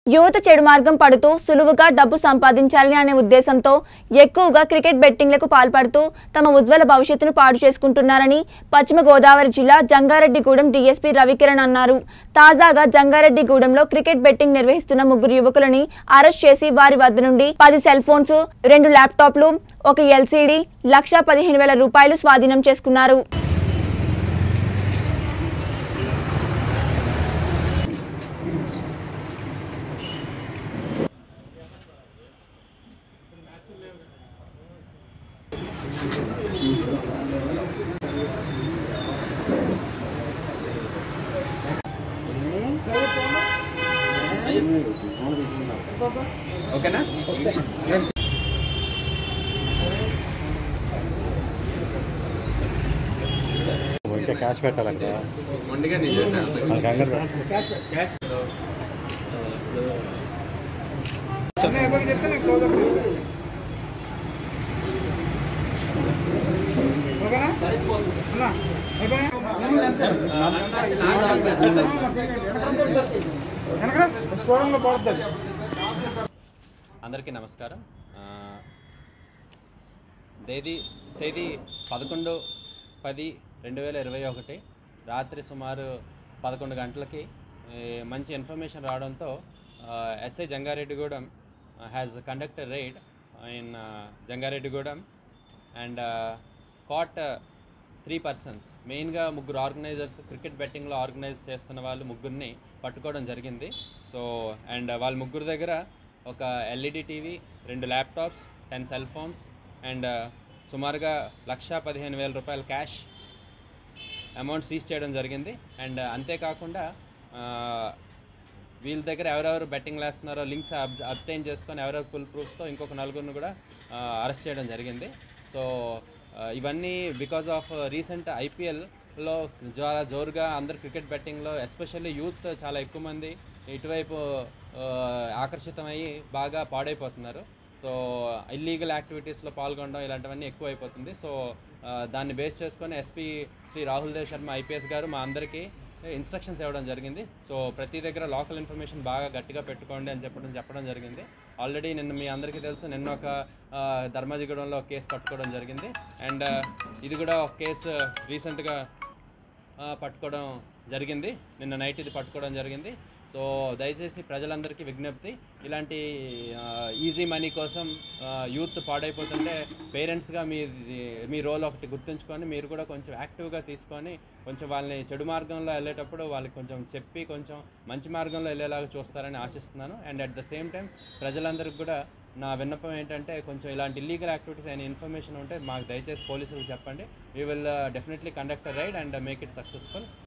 యువత చెడు మార్గం పడుతూ సులువుగా డబ్బు సంపాదించాలని అనే ఉద్దేశంతో ఎక్కువగా క్రికెట్ బెట్టింగ్లకు పాల్పడుతూ తమ ఉజ్వల భవిష్యత్తును పాడు చేసుకుంటున్నారని పశ్చిమ గోదావరి జిల్లా జంగారెడ్డిగూడెం డీఎస్పీ రవికిరణ్ అన్నారు తాజాగా జంగారెడ్డిగూడెంలో క్రికెట్ బెట్టింగ్ నిర్వహిస్తున్న ముగ్గురు యువకులని అరెస్ట్ చేసి వారి వద్ద నుండి పది సెల్ ఫోన్స్ రెండు ల్యాప్టాప్లు ఒక ఎల్సీడీ లక్ష పదిహేను వేల రూపాయలు స్వాధీనం చేసుకున్నారు ఓకేనా ఇంకా క్యాష్ పెట్టాలి అక్కడ మొండిగా నేను చేశాను మన కంగారు పెట్ట- అందరికీ నమస్కారం ఆ, తేదీ తేదీ పదకొండు పది రెండు వేల ఇరవై ఒకటి రాత్రి సుమారు పదకొండు గంటలకి ఏ, మంచి ఇన్ఫర్మేషన్ రావడంతో SI Jangareddygudem has conducted raid in Jangareddygudem and caught three persons మెయిన్గా ముగ్గురు ఆర్గనైజర్స్ క్రికెట్ బెట్టింగ్లో ఆర్గనైజ్ చేస్తున్న వాళ్ళు ముగ్గురిని పట్టుకోవడం జరిగింది సో అండ్ వాళ్ళ ముగ్గురు దగ్గర ఒక ఎల్ఈడి టీవీ రెండు laptops ten cell phones and సుమారుగా లక్ష పదిహేను వేల రూపాయల క్యాష్ అమౌంట్ సీజ్ చేయడం జరిగింది అండ్ అంతేకాకుండా ఆ, వీళ్ళ దగ్గర ఎవరెవరు బెట్టింగ్ వేస్తున్నారో లింక్స్ అబ్టైన్ చేసుకొని ఎవరెవరు ఫుల్ ప్రూఫ్స్తో ఇంకొక నలుగురిని కూడా అరెస్ట్ చేయడం జరిగింది సో ఆ, ఇవన్నీ బికాజ్ ఆఫ్ రీసెంట్ ఐపీఎల్లో చాలా జోరుగా అందరు క్రికెట్ బెట్టింగ్లో ఎస్పెషల్లీ యూత్ చాలా ఎక్కువ మంది ఇటువైపు ఆ, ఆకర్షితమయ్యి బాగా పాడైపోతున్నారు సో ఇల్లీగల్ యాక్టివిటీస్లో పాల్గొనడం ఇలాంటివన్నీ ఎక్కువ అయిపోతుంది సో ఆ, దాన్ని బేస్ చేసుకొని ఎస్పీ శ్రీ రాహుల్ దేవ్ శర్మ ఐపీఎస్ గారు మా అందరికీ ఇన్స్ట్రక్షన్స్ ఇవ్వడం జరిగింది సో ప్రతి దగ్గర లోకల్ ఇన్ఫర్మేషన్ బాగా గట్టిగా పెట్టుకోండి అని చెప్పడం చెప్పడం జరిగింది ఆల్రెడీ నిన్న మీ అందరికీ తెలుసు నిన్న ఒక ఆ, ధర్మాజిగూడెంలో ఒక కేసు పట్టుకోవడం జరిగింది అండ్ ఇది కూడా ఒక కేసు రీసెంట్గా ఆ, పట్టుకోవడం జరిగింది నిన్న నైట్ ఇది పట్టుకోవడం జరిగింది సో దయచేసి ప్రజలందరికీ విజ్ఞప్తి ఇలాంటి ఈజీ మనీ కోసం యూత్ పాడైపోతుంటే పేరెంట్స్గా మీ మీ రోల్ ఒకటి గుర్తుంచుకొని మీరు కూడా కొంచెం యాక్టివ్గా తీసుకొని కొంచెం వాళ్ళని చెడు మార్గంలో వెళ్ళేటప్పుడు వాళ్ళకి కొంచెం చెప్పి కొంచెం మంచి మార్గంలో వెళ్ళేలాగా చూస్తారని ఆశిస్తున్నాను and at the same time ప్రజలందరికీ కూడా నా విన్నపం ఏంటంటే కొంచెం ఇలాంటి ఇల్లీగల్ యాక్టివిటీస్ అయిన ఇన్ఫర్మేషన్ ఉంటే మాకు దయచేసి పోలీసులకు చెప్పండి we will definitely conduct raid and make it successful